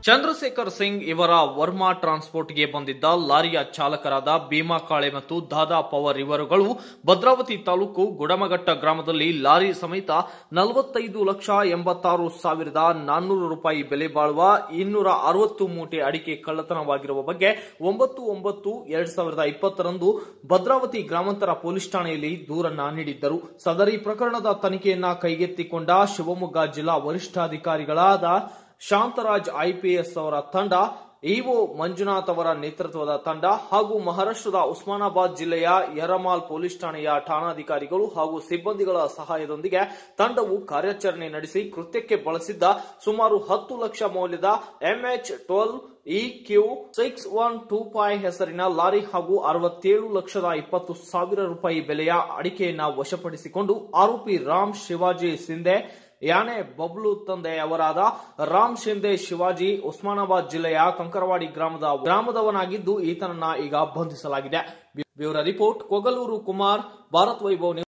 ಚಂದ್ರಶೇಖರ್ ಸಿಂಗ್ ಇವರ ವರ್ಮಾ ಟ್ರಾನ್ಸ್ಪೋರ್ಟ್ಗೆ ಬಂದಿದ್ದ ಲಾರಿಯ ಚಾಲಕರಾದ ಭೀಮಾ ಕಾಳೆ ಮತ್ತು ದಾದಾ ಪವರ್ ಇವರುಗಳು ಭದ್ರಾವತಿ ತಾಲೂಕು ಗುಡಮಘಟ್ಟ ಗ್ರಾಮದಲ್ಲಿ ಲಾರಿ ಸಮೇತ ನಲವತ್ತೈದು ಲಕ್ಷ ಎಂಬತ್ತಾರು ಸಾವಿರದ ನಾನ್ನೂರು ರೂಪಾಯಿ ಬೆಲೆ ಬಾಳುವ ಇನ್ನೂರ ಅರವತ್ತು ಮೂಟೆ ಅಡಿಕೆ ಕಳ್ಳತನವಾಗಿರುವ ಬಗ್ಗೆ ಒಂಬತ್ತು ಒಂಬತ್ತು ಎರಡ್ ಸಾವಿರದ ಇಪ್ಪತ್ತರಂದು ಭದ್ರಾವತಿ ಗ್ರಾಮಾಂತರ ಪೊಲೀಸ್ ಠಾಣೆಯಲ್ಲಿ ದೂರನ್ನ ನೀಡಿದ್ದರು ಸದರಿ ಪ್ರಕರಣದ ತನಿಖೆಯನ್ನ ಕೈಗೆತ್ತಿಕೊಂಡ ಶಿವಮೊಗ್ಗ ಜಿಲ್ಲಾ ವರಿಷ್ಠಾಧಿಕಾರಿಗಳಾದ ಶಾಂತರಾಜ್ ಐಪಿಎಸ್ ಅವರ ತಂಡ ಇಒ ಮಂಜುನಾಥ್ ಅವರ ನೇತೃತ್ವದ ತಂಡ ಹಾಗೂ ಮಹಾರಾಷ್ಟ್ರದ ಉಸ್ಮಾನಾಬಾದ್ ಜಿಲ್ಲೆಯ ಯರಮಾಲ್ ಪೊಲೀಸ್ ಠಾಣೆಯ ಠಾಣಾಧಿಕಾರಿಗಳು ಹಾಗೂ ಸಿಬ್ಬಂದಿಗಳ ಸಹಾಯದೊಂದಿಗೆ ತಂಡವು ಕಾರ್ಯಾಚರಣೆ ನಡೆಸಿ ಕೃತ್ಯಕ್ಕೆ ಬಳಸಿದ್ದ ಸುಮಾರು ಹತ್ತು ಲಕ್ಷ ಮೌಲ್ಯದ MH twelve E Q six one two five ಹೆಸರಿನ ಲಾರಿ ಹಾಗೂ ಅರವತ್ತೇಳು ಲಕ್ಷದ ಇಪ್ಪತ್ತು ಸಾವಿರ ರೂಪಾಯಿ ಬೆಲೆಯ ಅಡಿಕೆಯನ್ನ ವಶಪಡಿಸಿಕೊಂಡು ಆರೋಪಿ ರಾಮ್ ಶಿವಾಜಿ ಸಿಂಧೆ ಯಾನೆ ಬಬ್ಲು ತಂದೆ ಅವರಾದ ರಾಮ್ ಶಿಂದೆ ಶಿವಾಜಿ ಉಸ್ಮಾನಾಬಾದ್ ಜಿಲ್ಲೆಯ ಕಂಕರವಾಡಿ ಗ್ರಾಮದ ಗ್ರಾಮದವನಾಗಿದ್ದು ಈತನನ್ನ ಈಗ ಬಂಧಿಸಲಾಗಿದೆ ಬ್ಯೂರೋ ರಿಪೋರ್ಟ್ ಕೊಗಲೂರು ಕುಮಾರ್ ಭಾರತ್ ವೈಭವ್